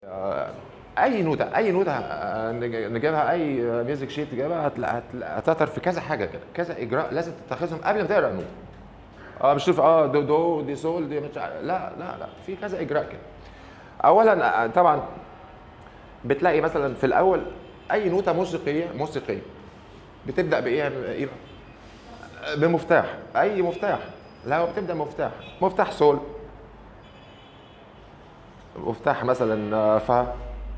اي نوتة اي نوتة آه، نج- نجيبها اي ميوزك شيت تجيبها هتلا- هتلا- هتظهر في كذا حاجه كده كذا اجراء لازم تتخذهم قبل ما تقرا النوتة اه مش تشوف اه دو دو دي سول دي مش عارف- لا لا لا في كذا اجراء كده اولا آه، طبعا بتلاقي مثلا في الاول اي نوتة موسيقيه موسيقيه بتبدا بايه ايه بقى؟ بمفتاح اي مفتاح لا بتبدا مفتاح مفتاح سول مفتاح مثلا آه، فا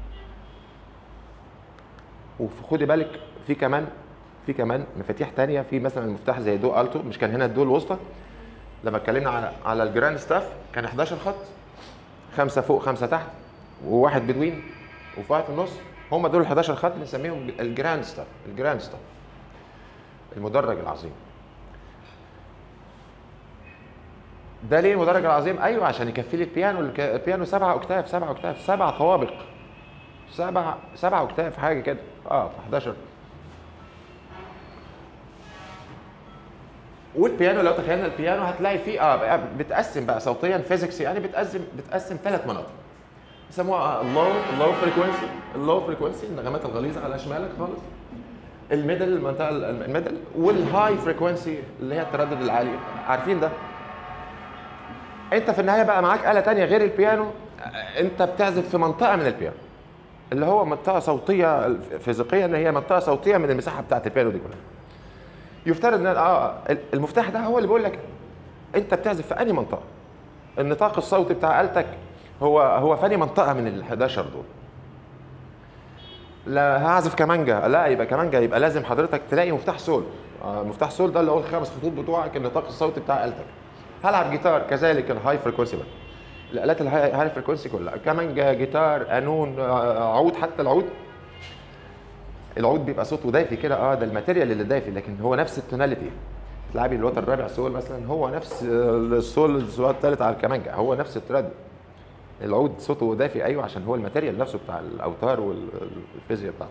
وخدي بالك في كمان في كمان مفاتيح تانية في مثلا مفتاح زي دو التو مش كان هنا الدو الوسطى لما اتكلمنا على على الجراند ستاف كان 11 خط خمسه فوق خمسه تحت وواحد بدوين وواحد في النص هم دول ال 11 خط بنسميهم الجراند ستاف الجراند ستاف المدرج العظيم ده ليه المدرج العظيم؟ ايوه عشان يكفي لي البيانو الك- البيانو سبعة اوكتاف سبعة اوكتاف سبع طوابق سبع سبعة اوكتاف حاجه كده اه في 11 والبيانو لو تخيلنا البيانو هتلاقي فيه اه بقى بتقسم بقى صوتيا فيزيكس يعني بتقسم بتقسم ثلاث مناطق يسموها اللو اللو فريكونسي اللو فريكونسي النغمات الغليظه على شمالك خالص الميدل المنطقه الميدل والهاي فريكونسي اللي هي التردد العالي عارفين ده انت في النهايه بقى معاك آلة تانية غير البيانو انت بتعزف في منطقة من البيانو اللي هو منطقة صوتية فيزيقيا اللي هي منطقة صوتية من المساحة بتاعت البيانو دي كلها يفترض ان اه المفتاح ده هو اللي بيقول لك انت بتعزف في انهي منطقة النطاق الصوتي بتاع آلتك هو هو في انهي منطقة من ال 11 دول لا هعزف كمانجا لا يبقى كمانجا يبقى لازم حضرتك تلاقي مفتاح سول آه، مفتاح سول ده اللي هو الخمس خطوط بتوعك النطاق الصوتي بتاع آلتك هلعب جيتار كذلك الهاي فريكونسي بقى الالات الهاي هاي فريكونسي كلها كمانجا جيتار قانون آه، عود حتى العود العود بيبقى صوته دافي كده اه ده الماتيريال اللي دافي لكن هو نفس التوناليتي تلعبي الوتر الرابع سول مثلا هو نفس آه، السول السول الثالث على الكمانجا هو نفس التردد العود صوته دافي ايوه عشان هو الماتيريال نفسه بتاع الاوتار والفيزياء بتاعته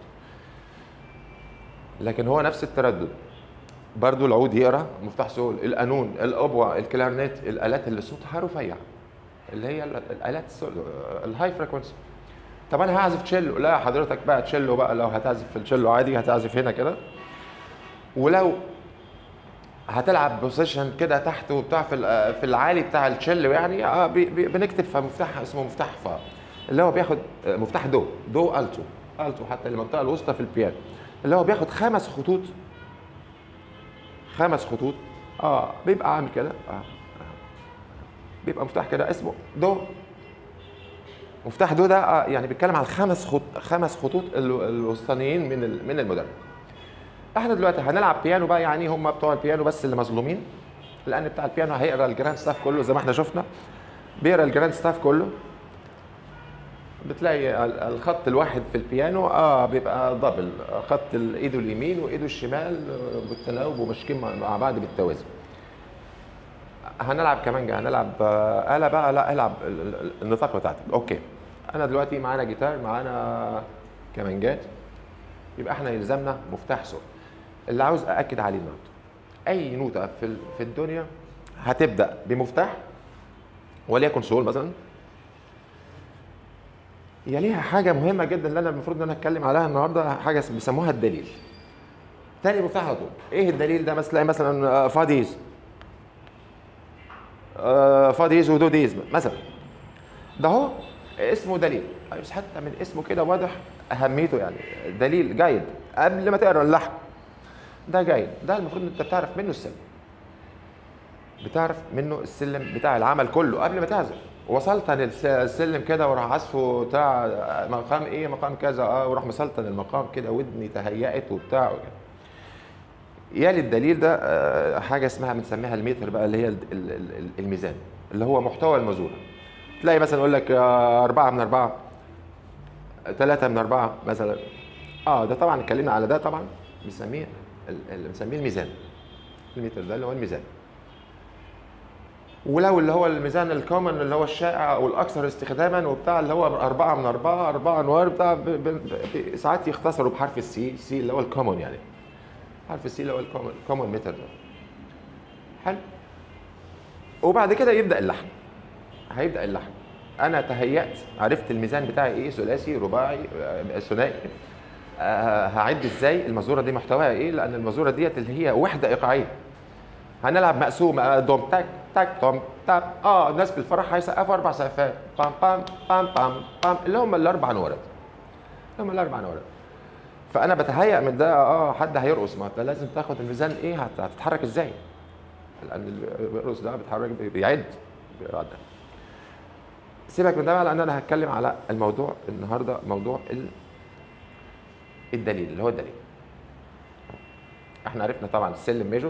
لكن هو نفس التردد برضو العود يقرا مفتاح سول القانون الابوه الكلارنيت الالات اللي صوتها رفيع اللي هي ال- الالات السول الهاي فريكونسي طب انا هعزف تشيلو لا حضرتك بقى تشيلو بقى لو هتعزف في التشيلو عادي هتعزف هنا كده ولو هتلعب بوزيشن كده تحت وبتاع في ال- في العالي بتاع التشيلو يعني آه بي- بي- بنكتب في مفتاح اسمه مفتاح فا اللي هو بياخد آه، مفتاح دو دو التو التو حتى المنطقه الوسطى في البيانو اللي هو بياخد خمس خطوط خمس خطوط اه بيبقى عامل كده آه. آه. بيبقى مفتاح كده اسمه دو مفتاح دو ده آه يعني بيتكلم على الخمس خط خمس خطوط ال- الوسطانيين من ال- من المدرب احنا دلوقتي هنلعب بيانو بقى يعني هم بتوع البيانو بس اللي مظلومين لان بتاع البيانو هيقرا الجراند ستاف كله زي ما احنا شفنا بيقرا الجراند ستاف كله بتلاقي ال- الخط الواحد في البيانو اه بيبقى دبل خط ال- ايده اليمين وايده الشمال آه، بالتناوب وماشيين مع مع بعض بالتوازي هنلعب كمانجا هنلعب آه، آلة بقى لا العب ال- ال- النطاق بتاعتك اوكي انا دلوقتي معانا جيتار معانا كمانجات يبقى احنا يلزمنا مفتاح صوت اللي عاوز ااكد عليه النهارده اي نوتة في ال- في الدنيا هتبدا بمفتاح وليكن سول مثلا هي ليها حاجه مهمه جدا اللي انا المفروض ان انا اتكلم عليها النهارده حاجه بيسموها الدليل تاني مفتاح على طول ايه الدليل ده مثلا مثلا آه، فا ديز آه، فا ديز ودو ديز مثلا ده هو اسمه دليل بس حتى من اسمه كده واضح اهميته يعني دليل جيد قبل ما تقرا اللحن ده جيد ده المفروض ان انت بتعرف منه السلم بتعرف منه السلم بتاع العمل كله قبل ما تعزف وسلطن الس- السلم كده وراح عزفه بتاع مقام ايه مقام كذا اه وراح مسلطن المقام كده ودني تهيأت وبتاع وكده يلي الدليل ده آه، حاجه اسمها بنسميها الميتر بقى اللي هي ال- ال- ال- الميزان اللي هو محتوى المزوره تلاقي مثلا يقول لك آه، أربعة من أربعة ثلاثة من أربعة مثلا اه ده طبعا اتكلمنا على ده طبعا بنسميه ال- ال- بنسميه الميزان الميتر ده اللي هو الميزان ولو اللي هو الميزان الكومن اللي هو الشائع او الاكثر استخداما وبتاع اللي هو أربعة من أربعة أربعة أنوار بتاع ب- ب- ب- ساعات يختصروا بحرف السي سي اللي هو الكومن يعني حرف السي اللي هو الكومن كومن متر ده حلو وبعد كده يبدا اللحن هيبدا اللحن انا تهيأت عرفت الميزان بتاعي ايه ثلاثي رباعي آه، ثنائي آه، هعد ازاي المزوره دي محتواها ايه لان المزوره ديت اللي هي وحده ايقاعيه هنلعب مقسوم آه، دوم تاك تاك توم تاك اه الناس في الفرح هيسقفوا اربع سقفات بام بام بام بام بام اللي هم الاربع نورات اللي هم الاربع نورات فانا بتهيأ من ده اه حد هيرقص ما انت لازم تاخد الميزان ايه هت- هتتحرك ازاي لان اللي بيرقص ده بيتحرك بي- بيعد بيعد سيبك من ده بقى لان انا هتكلم على الموضوع النهارده موضوع ال- الدليل اللي هو الدليل احنا عرفنا طبعا السلم ميجور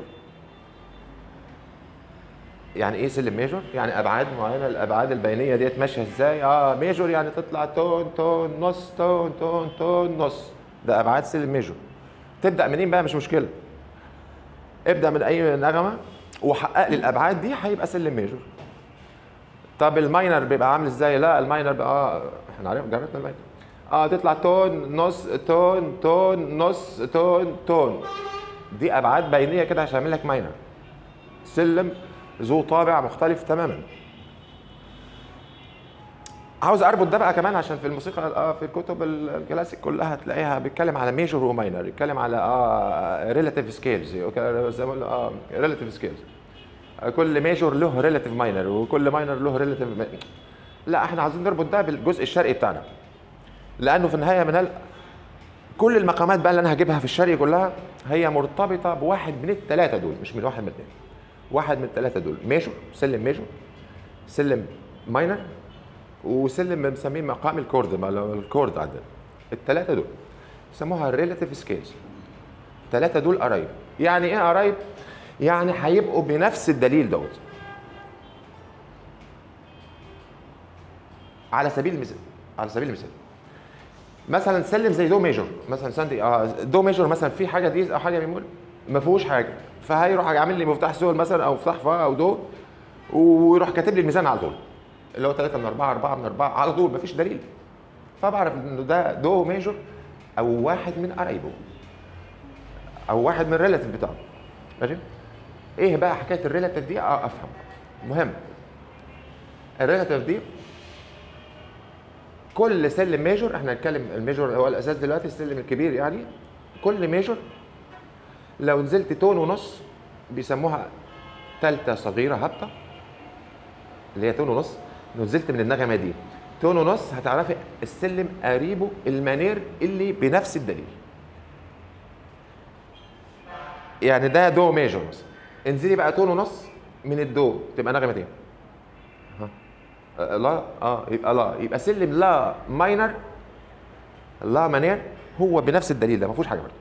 يعني ايه سلم ميجور؟ يعني ابعاد معينه الابعاد البينيه ديت ماشيه ازاي؟ اه ميجور يعني تطلع تون تون نص تون تون تون نص ده ابعاد سلم ميجور تبدا منين بقى مش مشكله ابدا من اي نغمه وحقق لي الابعاد دي هيبقى سلم ميجور طب الماينر بيبقى عامل ازاي؟ لا الماينر بقى اه احنا عارف جربنا الماينر اه تطلع تون نص تون تون نص تون تون دي ابعاد بينيه كده عشان اعمل لك ماينر سلم ذو طابع مختلف تماما عاوز اربط ده بقى كمان عشان في الموسيقى اه في الكتب ال- الكلاسيك كلها تلاقيها بيتكلم على ميجور وماينر يتكلم على اه ريلاتيف سكيلز زي ما قلنا اه ريلاتيف سكيلز كل ميجور له ريلاتيف ماينر وكل ماينر له ريلاتيف لا احنا عايزين نربط ده بالجزء الشرقي بتاعنا لانه في النهايه من هل كل المقامات بقى اللي انا هجيبها في الشرقي كلها هي مرتبطه بواحد من الثلاثه دول مش من واحد من الاثنين واحد من الثلاثه دول ميجور سلم ميجور سلم ماينر وسلم بنسميه مقام الكورد ما لو الكورد عندنا الثلاثه دول يسموها ريلاتيف سكيلز الثلاثه دول قرايب يعني ايه قرايب يعني هيبقوا بنفس الدليل دوت على سبيل المثال على سبيل المثال مثلا سلم زي دو ميجور مثلا ساندي اه دو ميجور مثلا في حاجه ديز او حاجه بيمول ما فيهوش حاجه فهيروح عامل لي مفتاح سول مثلا او مفتاح فا او دو ويروح كاتب لي الميزان على طول اللي هو 3 من 4 4 من 4 على طول مفيش دليل فبعرف انه ده دو ميجور او واحد من قرايبه او واحد من الريلاتيف بتاعه ماشي ايه بقى حكايه الريلاتيف دي اه افهم مهم الريلاتيف دي كل سلم ميجور احنا هنتكلم الميجور هو الاساس دلوقتي السلم الكبير يعني كل ميجور لو نزلت تون ونص بيسموها تالتة صغيرة هابطة اللي هي تون ونص لو نزلت من النغمة دي تون ونص هتعرفي السلم قريبه المانير اللي بنفس الدليل يعني ده دو ميجور مثلا انزلي بقى تون ونص من الدو تبقى نغمة ايه؟ ها آه، لا اه يبقى لا يبقى سلم لا ماينر لا مانير هو بنفس الدليل ده ما فيهوش حاجه برضه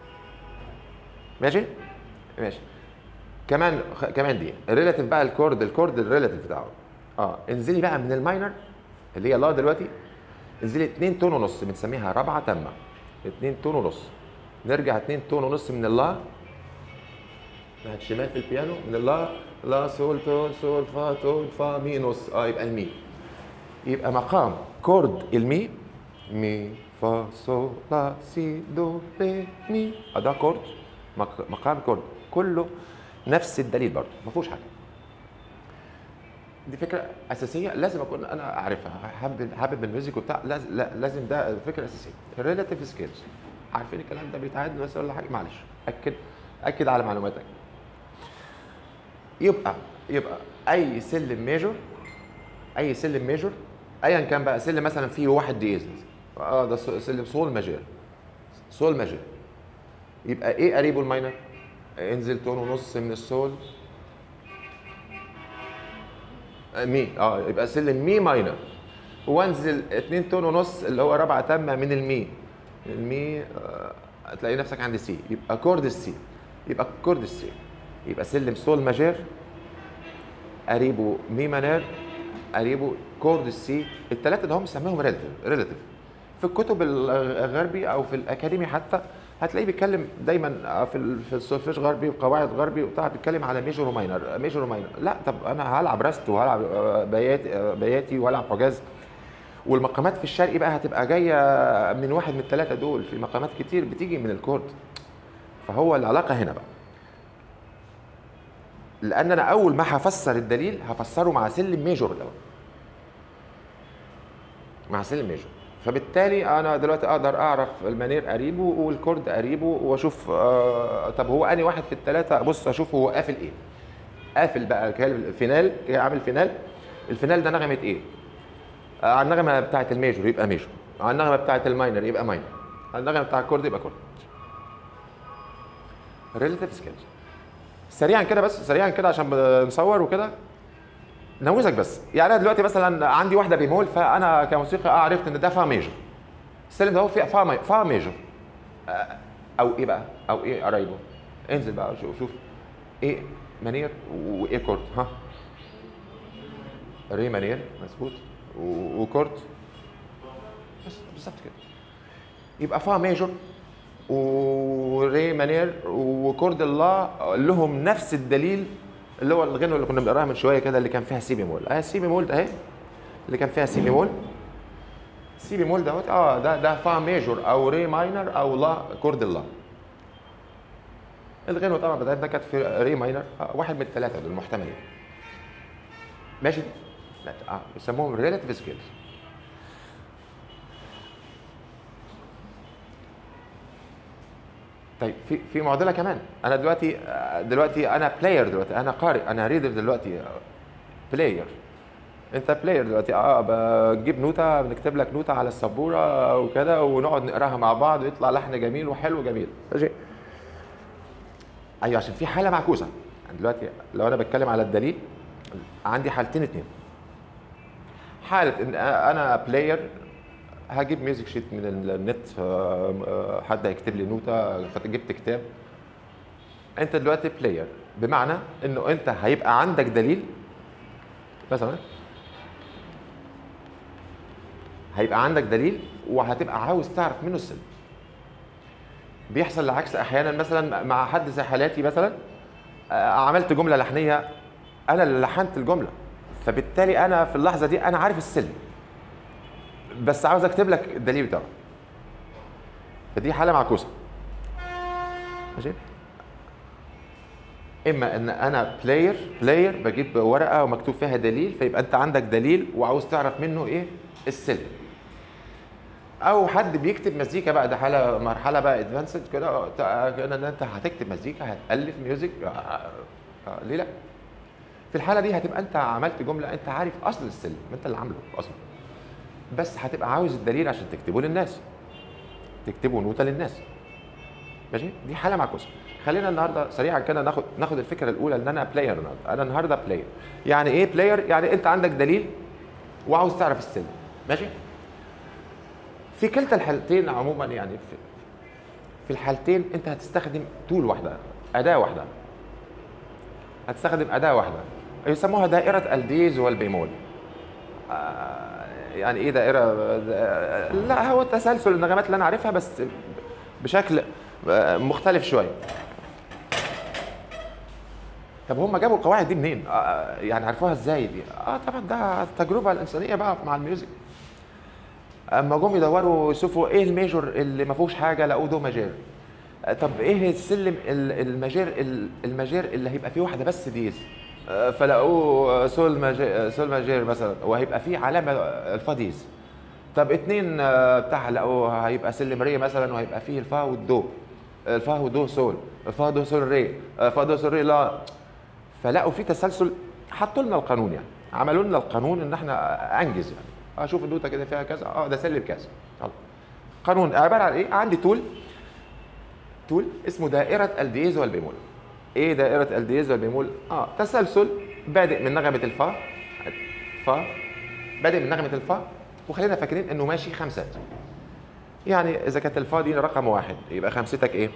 ماشي ماشي كمان خ- كمان دي الريلاتيف بقى الكورد الكورد الريلاتيف بتاعه اه انزلي بقى من الماينر اللي هي لا دلوقتي انزلي 2 تون ونص بنسميها رابعه تامه 2 تون ونص نرجع 2 تون ونص من اللا ناحيه الشمال في البيانو من اللا لا سول تون سول فا تون فا مي نص اه يبقى المي يبقى مقام كورد المي مي فا صو لا سي دو ري مي آه ده كورد مق- مقام كورد كله نفس الدليل برضه ما فيهوش حاجه دي فكره اساسيه لازم اكون انا اعرفها حابب حابب الميوزك وبتاع لاز- لا- لازم ده فكره اساسيه الريلاتيف سكيلز عارفين الكلام ده بيتعاد مثلا ولا حاجه معلش اكد اكد على معلوماتك يبقى يبقى اي سلم ميجور اي سلم ميجور ايا كان بقى سلم مثلا فيه واحد دييز مثلا اه ده س- سلم سول ماجير سول ماجير يبقى ايه قريبه الماينر انزل تون ونص من السول آه، مي اه يبقى سلم مي ماينر وانزل اتنين تون ونص اللي هو رابعه تامه من المي المي آه، هتلاقي نفسك عند سي يبقى كورد السي يبقى كورد السي يبقى سلم سول ماجير قريبه مي مانير قريبه كورد السي الثلاثه ده هم بنسميهم ريلاتيف ريلاتيف في الكتب الغربي او في الاكاديمي حتى هتلاقيه بيتكلم دايما في ال- في السولفيج غربي وقواعد غربي وبتاع بيتكلم على ميجور وماينر ميجور وماينر لا طب انا هلعب راست وهلعب آه، بياتي آه، بياتي وهلعب حجاز والمقامات في الشرقي بقى هتبقى جايه من واحد من الثلاثه دول في مقامات كتير بتيجي من الكورد فهو العلاقه هنا بقى لان انا اول ما هفسر الدليل هفسره مع سلم ميجور الاول مع سلم ميجور فبالتالي انا دلوقتي اقدر اعرف المنير قريبه والكورد قريبه واشوف آه طب هو اني واحد في الثلاثه ابص اشوف هو قافل ايه قافل بقى الفينال عامل فينال الفينال ده نغمه ايه آه على النغمه بتاعه الميجور يبقى ميجور على النغمه بتاعه الماينر يبقى ماينر على النغمه بتاع الكورد يبقى كورد ريليتيف سكيلز سريعا كده بس سريعا كده عشان نصور وكده نموذج بس يعني انا دلوقتي مثلا عندي واحده بيمول فانا كموسيقى عرفت ان ده فا ميجر السلم ده هو فا مي... فا ميجر او ايه بقى او ايه قرايبه انزل بقى شوف شوف ايه منير وايه كورد ها ري منير مظبوط وكورد بس بالظبط كده يبقى فا ميجر وري مانير وكورد الله لهم نفس الدليل اللي هو الغنوه اللي كنا بنقراها من شويه كده اللي كان فيها سي بيمول اه سي بيمول ده اهي اللي كان فيها سي بيمول سي بيمول دوت اه ده ده فا ميجور او ري ماينر او لا كورد الله الغنوه طبعا بتاعتنا كانت في ري ماينر آه واحد من الثلاثه دول محتملين ماشي لا اه بيسموهم ريلاتيف سكيلز طيب في في معضله كمان انا دلوقتي دلوقتي انا بلاير دلوقتي انا قارئ انا ريدر دلوقتي بلاير انت بلاير دلوقتي اه بجيب نوته بنكتب لك نوته على السبوره وكده ونقعد نقراها مع بعض ويطلع لحن جميل وحلو جميل ماشي ايوه عشان في حاله معكوسه يعني دلوقتي لو انا بتكلم على الدليل عندي حالتين اتنين حاله ان انا بلاير هجيب ميوزك شيت من النت حد هيكتب لي نوته فجبت كتاب انت دلوقتي بلاير بمعنى انه انت هيبقى عندك دليل مثلا هيبقى عندك دليل وهتبقى عاوز تعرف منه السلم بيحصل العكس احيانا مثلا مع حد زي حالاتي مثلا عملت جمله لحنيه انا اللي لحنت الجمله فبالتالي انا في اللحظه دي انا عارف السلم بس عاوز اكتب لك الدليل بتاعه فدي حاله معكوسه ماشي اما ان انا بلاير بلاير بجيب ورقه ومكتوب فيها دليل فيبقى انت عندك دليل وعاوز تعرف منه ايه السلم او حد بيكتب مزيكا بقى ده حاله مرحله بقى ادفانسد كده كده ان انت هتكتب مزيكا هتالف ميوزك ليه لا في الحاله دي هتبقى انت عملت جمله انت عارف اصل السلم انت اللي عامله اصلا بس هتبقى عاوز الدليل عشان تكتبه للناس تكتبه نوتة للناس ماشي دي حاله معكوسه خلينا النهارده سريعا كده ناخد ناخد الفكره الاولى ان انا بلاير النهارده انا النهارده بلاير يعني ايه بلاير يعني انت عندك دليل وعاوز تعرف السلم ماشي في كلتا الحالتين عموما يعني في, في الحالتين انت هتستخدم تول واحده اداه واحده هتستخدم اداه واحده يسموها دائره الديز والبيمول آه يعني ايه دائره لا هو تسلسل النغمات اللي انا عارفها بس بشكل مختلف شويه طب هم جابوا القواعد دي منين آه يعني عرفوها ازاي دي اه طبعا ده التجربه الانسانيه بقى مع الميوزك اما جم يدوروا يشوفوا ايه الميجور اللي ما فيهوش حاجه لقوه دو ماجير طب ايه السلم الماجير الماجير اللي هيبقى فيه واحده بس ديز فلقوه سول ماجير سول ماجير مثلا وهيبقى فيه علامه الفا ديز طب اتنين بتاع لقوه هيبقى سلم ري مثلا وهيبقى فيه الفا والدو الفا ودو سول الفا دو سول ري فا دو سول ري لا فلقوا في تسلسل حطوا لنا القانون يعني عملوا لنا القانون ان احنا انجز يعني اشوف النوته كده فيها كذا اه ده سلم كذا قانون عباره عن ايه عندي تول تول اسمه دائره الدييز والبيمول ايه دائره الدييز والبيمول اه تسلسل بادئ من نغمه الفا فا بادئ من نغمه الفا وخلينا فاكرين انه ماشي خمسات يعني اذا كانت الفا دي رقم واحد يبقى خمستك ايه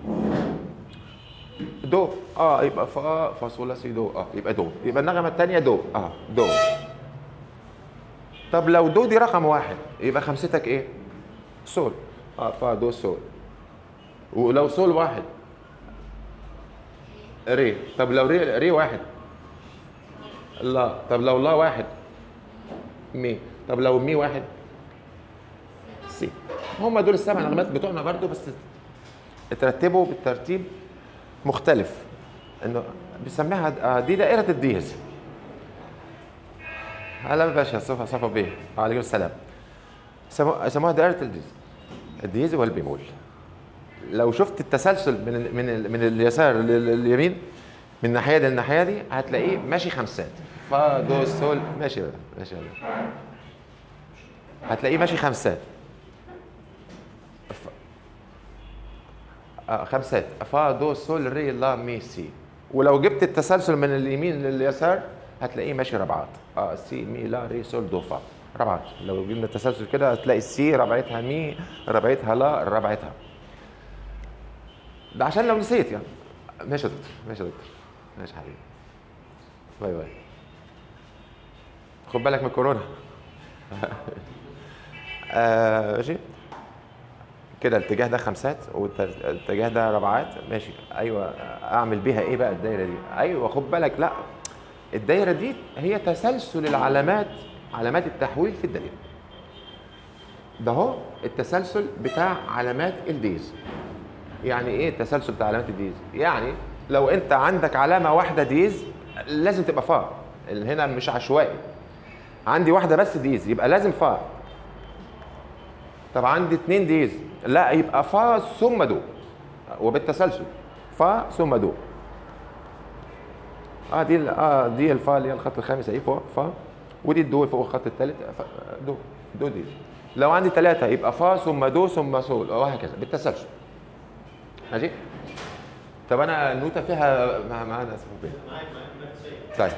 دو اه يبقى فا فا صول سي دو اه يبقى دو يبقى النغمه الثانيه دو اه دو طب لو دو دي رقم واحد يبقى خمستك ايه سول اه فا دو سول ولو سول واحد ري طب لو ري ري واحد لا طب لو لا واحد مي طب لو مي واحد سي هم دول السبع نغمات بتوعنا برضو بس اترتبوا بالترتيب مختلف انه بيسميها دي دائرة الديز هلا باشا صفا صفا بيه وعليكم السلام سمو- سموها دائره الديز الديز والبيمول لو شفت التسلسل من ال من ال من اليسار لل- لليمين من الناحيه دي للناحيه دي هتلاقيه ماشي خمسات فا دو سول ماشي بقى ماشي بقى. هتلاقيه ماشي خمسات ف- آه خمسات فا دو سول ري لا مي سي ولو جبت التسلسل من اليمين لليسار هتلاقيه ماشي ربعات اه سي مي لا ري سول دو فا ربعات لو جبنا التسلسل كده هتلاقي السي ربعتها مي ربعتها لا ربعتها ده عشان لو نسيت يعني ماشي يا دكتور ماشي يا دكتور ماشي يا حبيبي باي باي خد بالك من الكورونا آه، ماشي كده الاتجاه ده خمسات والاتجاه ده ربعات ماشي ايوه اعمل بيها ايه بقى الدايره دي ايوه خد بالك لا الدايره دي هي تسلسل العلامات علامات التحويل في الدليل ده هو التسلسل بتاع علامات الديز يعني ايه التسلسل بتاع علامات الديز يعني لو انت عندك علامه واحده ديز لازم تبقى فا اللي هنا مش عشوائي عندي واحده بس ديز يبقى لازم فا طب عندي اتنين ديز لا يبقى فا ثم دو وبالتسلسل فا ثم دو اه دي ال- اه دي الفا اللي هي الخط الخامس اهي فوق فا ودي الدو فوق الخط الثالث دو دو دي لو عندي ثلاثة يبقى فا ثم دو ثم سول وهكذا بالتسلسل ماشي طب انا النوتة فيها مع معانا اسمه كده طيب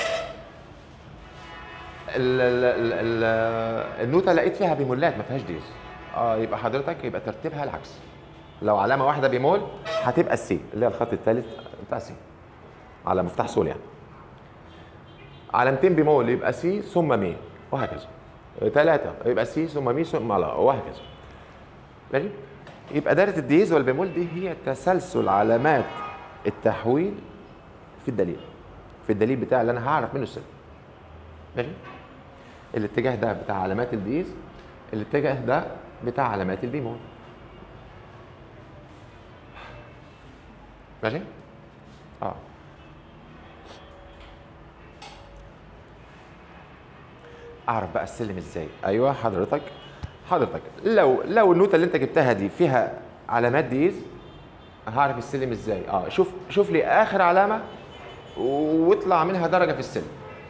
ال ال ال ال النوتة لقيت فيها بيمولات ما فيهاش ديز اه يبقى حضرتك يبقى ترتيبها العكس لو علامة واحدة بيمول هتبقى السي اللي هي الخط الثالث بتاع سي على مفتاح سول يعني علامتين بيمول يبقى سي ثم مي وهكذا ثلاثة يبقى سي ثم مي ثم لا وهكذا ماشي يبقى دايرة الديز والبيمول دي هي تسلسل علامات التحويل في الدليل في الدليل بتاعي اللي انا هعرف منه السر ماشي الاتجاه ده بتاع علامات الديز الاتجاه ده بتاع علامات البيمول ماشي اه اعرف بقى السلم ازاي ايوه حضرتك حضرتك لو لو النوته اللي انت جبتها دي فيها علامات ديز هعرف السلم ازاي اه شوف شوف لي اخر علامه واطلع منها درجه في السلم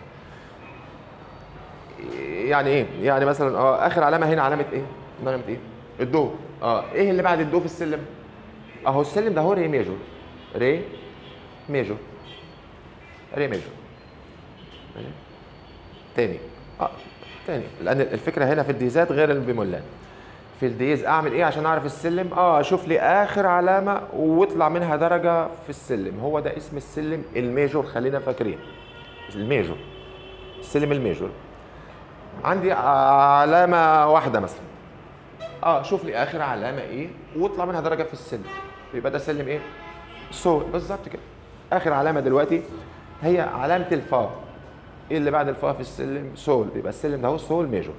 يعني ايه يعني مثلا اه اخر علامه هنا علامه ايه علامه ايه الدو اه ايه اللي بعد الدو في السلم اهو السلم ده هو ري ميجور ري ميجور ري ميجور ماشي؟ تاني اه تاني لان الفكره هنا في الديزات غير البيمولات في الديز اعمل ايه عشان اعرف السلم اه اشوف لي اخر علامه واطلع منها درجه في السلم هو ده اسم السلم الميجور خلينا فاكرين الميجور السلم الميجور عندي علامه واحده مثلا اه شوف لي اخر علامه ايه واطلع منها درجه في السلم يبقى ده سلم ايه سول بالظبط كده اخر علامه دلوقتي هي علامه الفا ايه اللي بعد الفا في السلم سول يبقى السلم ده هو سول ميجور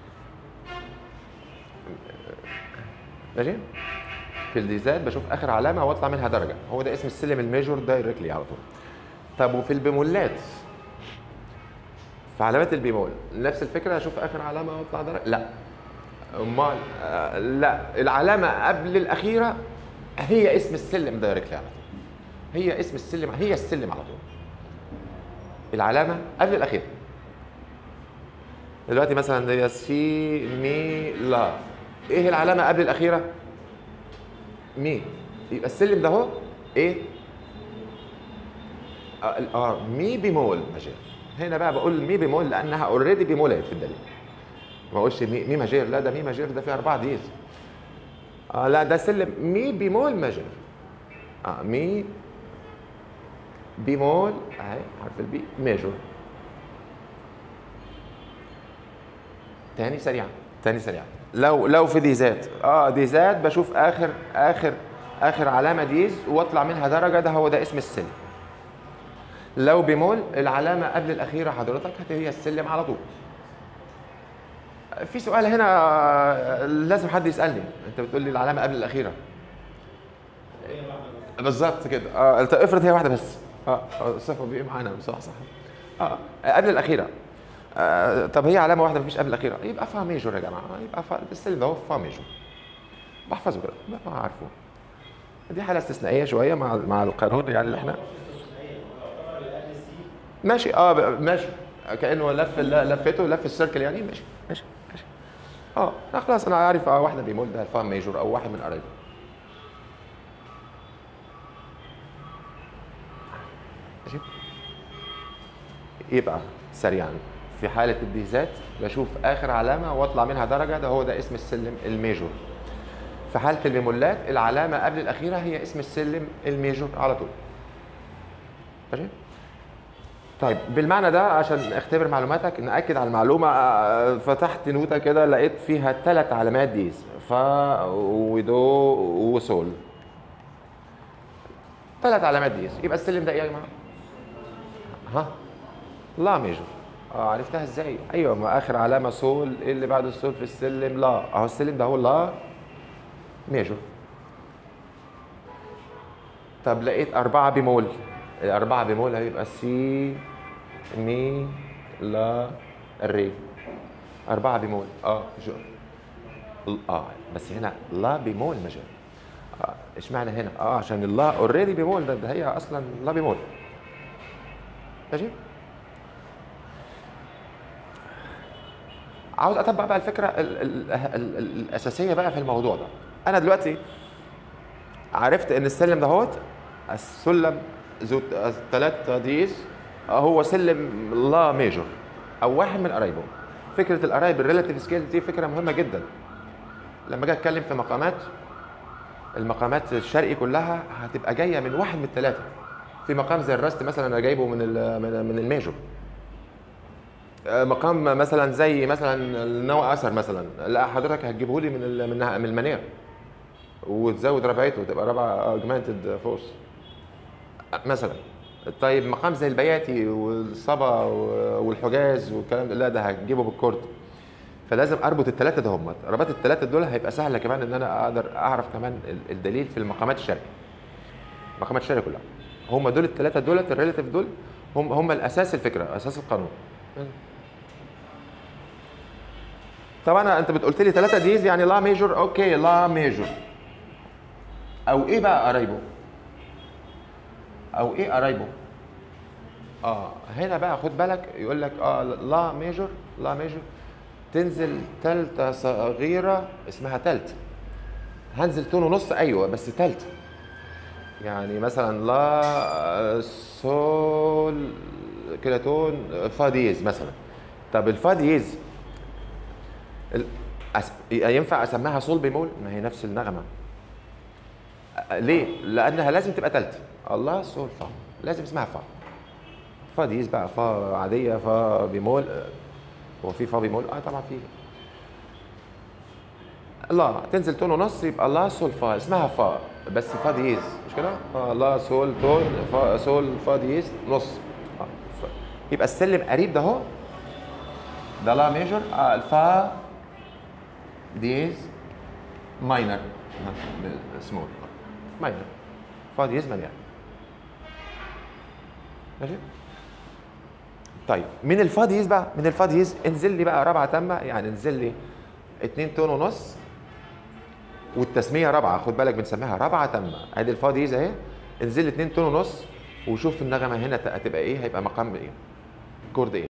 ماشي في الديزات بشوف اخر علامه واطلع منها درجه هو ده اسم السلم الميجور دايركتلي على طول طب وفي البيمولات في علامات البيمول نفس الفكره اشوف اخر علامه واطلع درجه لا امال آه لا العلامه قبل الاخيره هي اسم السلم دايركتلي على طول هي اسم السلم هي السلم على طول العلامه قبل الاخيره دلوقتي مثلا دي سي مي لا ايه العلامه قبل الاخيره مي يبقى السلم ده اهو ايه اه آه، مي بيمول ماجير هنا بقى بقول مي بيمول لانها اوريدي بيمولات في الدليل ما اقولش مي, مي ماجير لا ده مي ماجير ده فيه اربعه ديز اه لا ده سلم مي بيمول ماجير اه مي بيمول اهي حرف البي ميجور تاني سريعا تاني سريعا لو لو في ديزات اه ديزات بشوف اخر اخر اخر علامه ديز واطلع منها درجه ده هو ده اسم السلم لو بيمول العلامه قبل الاخيره حضرتك هي السلم على طول في سؤال هنا آه، لازم حد يسالني انت بتقول لي العلامه قبل الاخيره بالظبط كده اه انت افرض هي واحده بس اه آه، الصفه بي معانا صح صح اه قبل الاخيره آه طب هي علامه واحده مفيش قبل الاخيره يبقى فا ميجور يا جماعه يبقى فا السلم ده هو فا ميجور بحفظه كده ما عارفه دي حاله استثنائيه شويه مع مع القانون يعني اللي احنا ماشي اه ب- ماشي كانه لف لفته لف السيركل يعني ماشي ماشي ماشي اه لا خلاص انا عارف اه واحده بيمول ده الفا ميجور او واحد من قرايبه ماشي يبقى سريعا في حالة الديزات بشوف آخر علامة وأطلع منها درجة ده هو ده اسم السلم الميجور. في حالة البيمولات العلامة قبل الأخيرة هي اسم السلم الميجور على طول. ماشي؟ طيب بالمعنى ده عشان اختبر معلوماتك نأكد على المعلومة آه، فتحت نوتة كده لقيت فيها ثلاث علامات ديز فا ودو وسول. ثلاث علامات ديز يبقى السلم ده ايه يا جماعة؟ ها؟ لا ميجور اه عرفتها ازاي؟ ايوه ما اخر علامه سول ايه اللي بعد السول في السلم لا اهو السلم ده هو لا ميجور طب لقيت أربعة بيمول الأربعة بيمول هيبقى سي مي لا الري أربعة بيمول اه جو اه بس هنا لا بيمول مجال اه اشمعنى هنا؟ اه عشان اللا اوريدي بيمول ده, ده هي اصلا لا بيمول ماشي؟ عاوز اطبق بقى الفكره ال ال ال ال الاساسيه بقى في الموضوع ده انا دلوقتي عرفت ان السلم دهوت السلم ذو ثلاث ديز هو سلم لا ميجور او واحد من قرايبه فكره القرايب الريلاتيف سكيل دي فكره مهمه جدا لما اجي اتكلم في مقامات المقامات الشرقي كلها هتبقى جايه من واحد من الثلاثه في مقام زي الراست مثلا انا جايبه من ال من, من الميجور آه، مقام مثلا زي مثلا النوى اثر مثلا لا حضرتك هتجيبه لي من ال- من من المنير وتزود ربعته تبقى ربع اوجمانتد فورس مثلا طيب مقام زي البياتي والصبا والحجاز والكلام ده لا ده هتجيبه بالكورد فلازم اربط الثلاثه ده هم ربط الثلاثه دول هيبقى سهله كمان ان انا اقدر اعرف كمان ال- الدليل في المقامات الشرقي مقامات الشرقي كلها هم دول الثلاثه دولت الريلاتيف دول هم هم الاساس الفكره اساس القانون طبعا انت بتقولت لي ثلاثه ديز يعني لا ميجور اوكي لا ميجور او ايه بقى قرايبه او ايه قرايبه اه هنا بقى خد بالك يقول لك اه لا ميجور لا ميجور تنزل تالتة صغيرة اسمها تالت هنزل تون ونص ايوه بس تالت يعني مثلا لا سول كده تون فا ديز مثلا طب الفا ديز ال- أس... ينفع اسميها صول بيمول ما هي نفس النغمه أ- ليه لانها لازم تبقى تالت الله صول فا لازم اسمها فا فا ديز بقى فا عاديه فا بيمول آه، هو في فا بيمول اه طبعا في لا تنزل تون ونص يبقى لا سول فا اسمها فا بس فا ديز مش كده؟ آه لا سول تون فا سول فا ديز نص آه. ف... يبقى السلم قريب ده اهو ده لا ميجور آه الفا ديز ماينر سمول ماينر فا ديز مليان ماشي طيب من الفا ديز بقى من الفا ديز انزل لي بقى رابعه تامه يعني انزل لي 2 تون ونص والتسميه رابعه خد بالك بنسميها رابعه تامه ادي الفا ديز اهي انزل لي 2 تون ونص وشوف النغمه هنا هتبقى ايه هيبقى مقام ايه كورد ايه